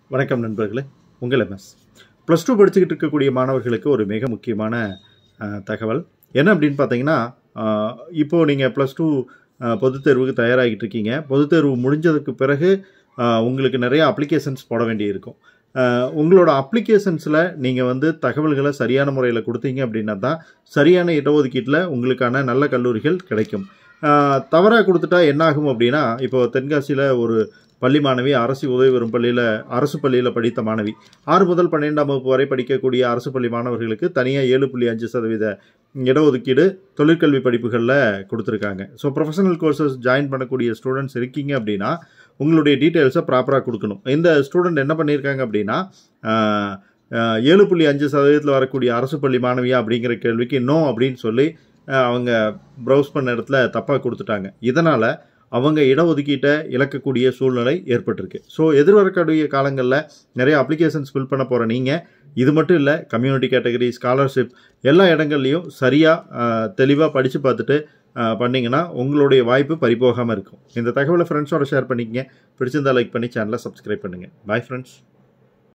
வணக்கம் நண்பர்களே உங்கள் எம்எஸ் ப்ளஸ் டூ படிச்சுக்கிட்டு இருக்கக்கூடிய மாணவர்களுக்கு ஒரு மிக முக்கியமான அஹ், தகவல் என்ன அப்படின்னு பார்த்தீங்கன்னா அஹ், இப்போது நீங்கள் ப்ளஸ் டூ பொதுத் தேர்வுக்கு தயாராகிட்டு இருக்கீங்க பொதுத் தேர்வு முடிஞ்சதுக்கு பிறகு அஹ், உங்களுக்கு நிறைய அப்ளிகேஷன்ஸ் போட வேண்டியிருக்கும் அஹ், உங்களோட அப்ளிகேஷன்ஸில் நீங்கள் வந்து தகவல்களை சரியான முறையில் கொடுத்தீங்க அப்படின்னா தான் சரியான இடஒதுக்கீட்டில் உங்களுக்கான நல்ல கல்லூரிகள் கிடைக்கும் தவறாக கொடுத்துட்டா என்ன ஆகும் அப்படின்னா இப்போ தென்காசியில் ஒரு பள்ளி மாணவி அரசு உதவி பெறும் பள்ளியில் அரசு பள்ளியில் படித்த மாணவி ஆறு முதல் பன்னிரெண்டாம் வகுப்பு வரை படிக்கக்கூடிய அரசு பள்ளி மாணவர்களுக்கு தனியாக ஏழு புள்ளி அஞ்சு சதவீத இடஒதுக்கீடு தொழிற்கல்வி படிப்புகளில் கொடுத்துருக்காங்க ஸோ ப்ரொஃபஷனல் கோர்சஸ் ஜாயின் பண்ணக்கூடிய ஸ்டூடெண்ட்ஸ் இருக்கீங்க அப்படின்னா உங்களுடைய டீட்டெயில்ஸை ப்ராப்பராக கொடுக்கணும் இந்த ஸ்டூடெண்ட் என்ன பண்ணியிருக்காங்க அப்படின்னா ஆஹ், ஆஹ், ஏழு புள்ளி அஞ்சு சதவீதத்தில் வரக்கூடிய அரசு பள்ளி மாணவியா அப்படிங்கிற கேள்விக்கு நோ அப்படின்னு சொல்லி ஆஹ், அவங்க ப்ரௌஸ் பண்ண இடத்துல தப்பாக கொடுத்துட்டாங்க இதனால் அவங்க இடஒதுக்கீட்டை இழக்கக்கூடிய சூழ்நிலை ஏற்பட்டிருக்கு ஸோ எதிர்வரக்கூடிய காலங்களில் நிறைய அப்ளிகேஷன்ஸ் ஃபில் பண்ண போகிற நீங்கள் இது மட்டும் இல்லை கம்யூனிட்டி கேட்டகரி ஸ்காலர்ஷிப் எல்லா இடங்கள்லையும் சரியாக தெளிவாக படித்து பார்த்துட்டு ஆஹ், பண்ணிங்கன்னா உங்களுடைய வாய்ப்பு பறிபோகாமல் இருக்கும் இந்த தகவலை ஃப்ரெண்ட்ஸோட ஷேர் பண்ணிக்கங்க பிடிச்சிருந்தா லைக் பண்ணி சேனலை சப்ஸ்கிரைப் பண்ணுங்கள் பாய் ஃப்ரெண்ட்ஸ்